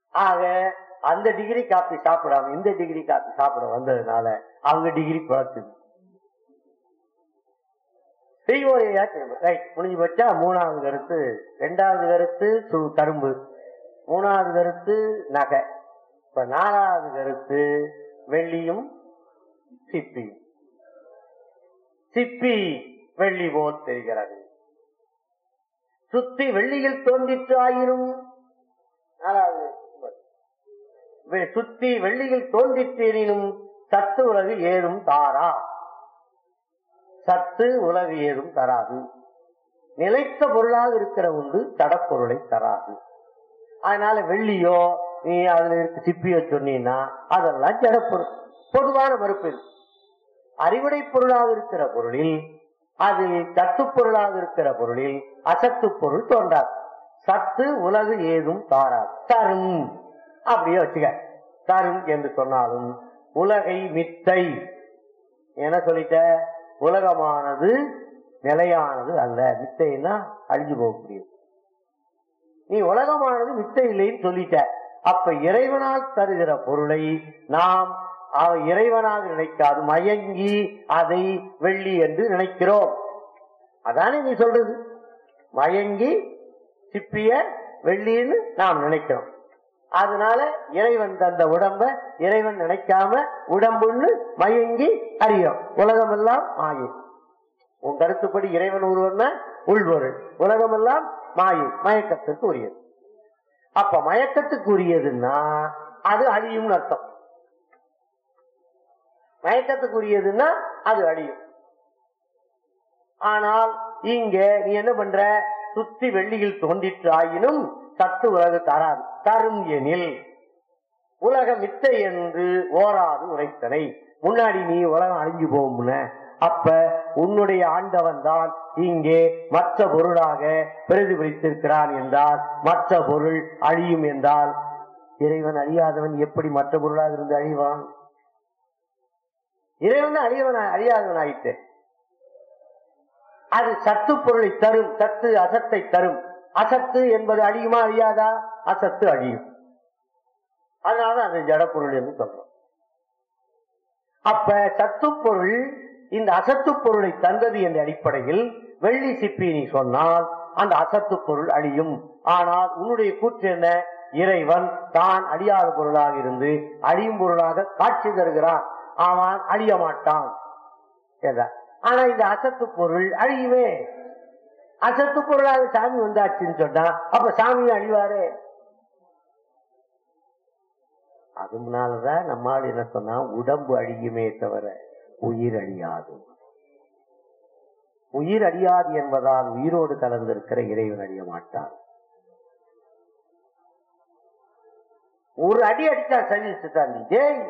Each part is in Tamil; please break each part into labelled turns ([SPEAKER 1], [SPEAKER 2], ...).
[SPEAKER 1] ஆக அந்த டிகிரி காப்பி சாப்பிடாம இந்த டிகிரி காப்பி சாப்பிட வந்ததுனால அவங்க டிகிரி குறைச்சுது செய்வோரையா ரைட் முடிஞ்சு வச்சா மூணாவது கருத்து ரெண்டாவது கருத்து சு- கரும்பு மூணாவது கருத்து நகை இப்ப நாலாவது கருத்து வெள்ளியும் சிப்பியும் சிப்பி வெள்ளி போல் தெரிகிறது சுத்தி வெள்ளியில் தோன்றிற்று ஆயினும் நாலாவது வெ- சுத்தி வெள்ளியில் தோன்றிற்றேனும் சத்து உலகு ஏதும் தாரா சத்து உலகு ஏதும் தராது நிலைத்த பொருளாக இருக்கிற உண்டு தடப்பொருளை தராது அதனால வெள்ளியோ நீ அதுல இருக்க சிப்பியோ சொன்னீங்கன்னா அதெல்லாம் ஜடப்பொருள் பொதுவான மறுப்பு இது. அறிவுடை பொருளாக இருக்கிற பொருளில் அது சத்து பொருளாக இருக்கிற பொருளில் அசத்து பொருள் தோன்றாது சத்து உலகு ஏதும் தாராது தரும் அப்படியே வச்சுக்க தரும் என்று சொன்னாலும் உலகை மித்தை என்ன சொல்லிட்ட உலகமானது நிலையானது அல்ல மித்தைன்னா அழிஞ்சு போகக்கூடியது நீ உலகமானது மித்தை இல்லைன்னு சொல்லிட்ட அப்ப இறைவனால் தருகிற பொருளை நாம் அவ இறைவனாக நினைக்காது மயங்கி அதை வெள்ளி என்று நினைக்கிறோம் அதானே நீ சொல்றது மயங்கி சிப்பிய வெள்ளின்னு நாம் நினைக்கிறோம் அதனால இறைவன் தந்த உடம்ப இறைவன் நினைக்காம உடம்புன்னு மயங்கி அறியும் உலகமெல்லாம் மாயை உன் கருத்துப்படி இறைவன் ஒருவன் உள்பொருள் உலகமெல்லாம் மாயை மயக்கத்துக்கு உரியது அப்ப மயக்கத்துக்கு உரியதுன்னா அது அழியும்னு அர்த்தம் மயக்கத்துக்கு உரியதுன்னா அது அழியும் ஆனால் இங்க நீ என்ன பண்ற சுத்தி வெள்ளியில் தோன்றிற்று ஆயினும் சத்து உலகு தராது தரும் எனில் உலக மித்தை என்று ஓராது உரைத்தனை முன்னாடி நீ உலகம் அழிஞ்சு போகும்ன அப்ப உன்னுடைய ஆண்டவன் தான் இங்கே மற்ற பொருளாக பிரதிபலித்திருக்கிறான் என்றால் மற்ற பொருள் அழியும் என்றால் இறைவன் அழியாதவன் எப்படி மற்ற பொருளாக இருந்து அழிவான் இறைவன் தான் அழியவன் அழியாதவன் ஆயிட்டு அது சத்து பொருளை தரும் சத்து அசத்தை தரும் அசத்து என்பது அழியுமா அழியாதா அசத்து அழியும் அதனாலதான் அது ஜடப்பொருள் என்று சொல்றோம் அப்ப சத்து பொருள் இந்த அசத்து பொருளை தந்தது என்ற அடிப்படையில் வெள்ளி சிப்பி நீ சொன்னால் அந்த அசத்து பொருள் அழியும் ஆனால் உன்னுடைய கூற்று என்ன இறைவன் தான் அழியாத பொருளாக இருந்து அழியும் பொருளாக காட்சி தருகிறான் அவன் அழிய மாட்டான் என்றார். ஆனா இந்த அசத்து பொருள் அழியுமே அசத்து பொருளாக சாமி வந்தாச்சுன்னு சொன்னா அப்ப சாமி அழிவாரே அதனாலதான் நம்மால் என்ன சொன்னா உடம்பு அழியுமே தவிர உயிர் அழியாது உயிர் அழியாது என்பதால் உயிரோடு கலந்திருக்கிற இறைவன் அழிய மாட்டான் ஒரு அடி அடிச்சா சரி சித்தாந்தி டேய்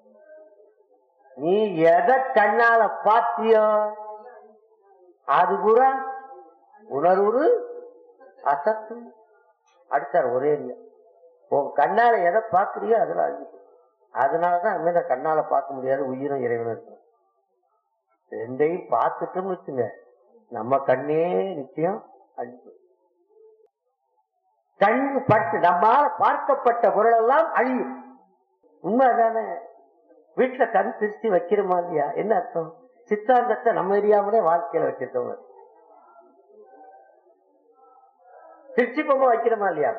[SPEAKER 1] நீ எதை கண்ணால பாத்தியோ அது பூரா உணர்வு அசத்து அடிச்சார் ஒரே அடியா. உன் கண்ணால எதை பாக்குறியோ அதுல அழிஞ்சு அதனாலதான் இனிமே கண்ணால பார்க்க முடியாது உயிரும் இறைவனும் இருக்கும் ரெண்டையும் பார்த்துட்டோம்னு வச்சுங்க நம்ம கண்ணே நிச்சயம் அழிஞ்சு கண்ணு பட்டு நம்மால பார்க்கப்பட்ட பொருள் எல்லாம் அழியும் உண்மைதானே வீட்டுல கண் திருச்சி வைக்கிறோமா இல்லையா என்ன அர்த்தம் சித்தாந்தத்தை நம்ம எரியாமலே வாழ்க்கையில வச்சிருக்கோம் திருச்சி பொம்மை வைக்கிறோமா இல்லையா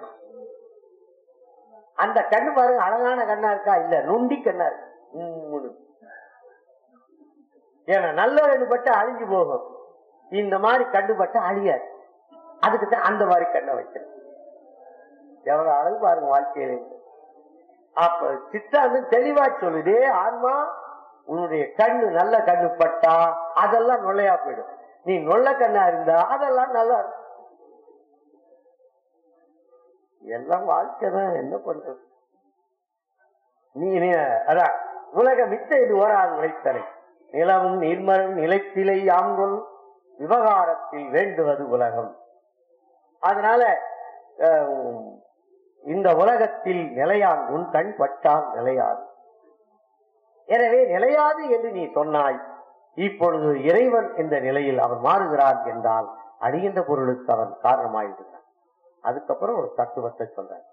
[SPEAKER 1] அந்த கண்ணு பாருங்க அழகான கண்ணா இருக்கா இல்ல நுண்டி கண்ணா இருக்கு உம்முன்னு. ஏன்னா நல்ல கண்ணு பட்டு அழிஞ்சு போகும் இந்த மாதிரி கண்ணு பட்டு அழியாது அதுக்கு தான் அந்த மாதிரி கண்ணை வைக்கிறேன் எவ்வளவு அழகு பாருங்க வாழ்க்கையில அப்ப சித்தாந்தம் தெளிவா சொல்லுதே ஆன்மா உன்னுடைய கண்ணு நல்ல கண்ணு பட்டா அதெல்லாம் நொல்லையா போயிடும் நீ நொல்ல கண்ணா இருந்தா அதெல்லாம் நல்லா இருக்கும் எல்லாம் வாழ்க்கை தான் என்ன பண்றது நீ நீ- அதான் உலக மித்த இது ஓராது உழைத்தலை நிலவும் நீர்மரும் நிலைத்திலை யாங்கொல் விவகாரத்தில் வேண்டுவது உலகம் அதனால அஹ், இந்த உலகத்தில் நிலையான் உன் கண் பட்டால் நிலையாது எனவே நிலையாது என்று நீ சொன்னாய் இப்பொழுது இறைவன் என்ற நிலையில் அவன் மாறுகிறான் என்றால் அழிகின்ற பொருளுக்கு அவன் காரணமாயிருக்கிறான் அதுக்கப்புறம் ஒரு தத்துவத்தை சொல்றான்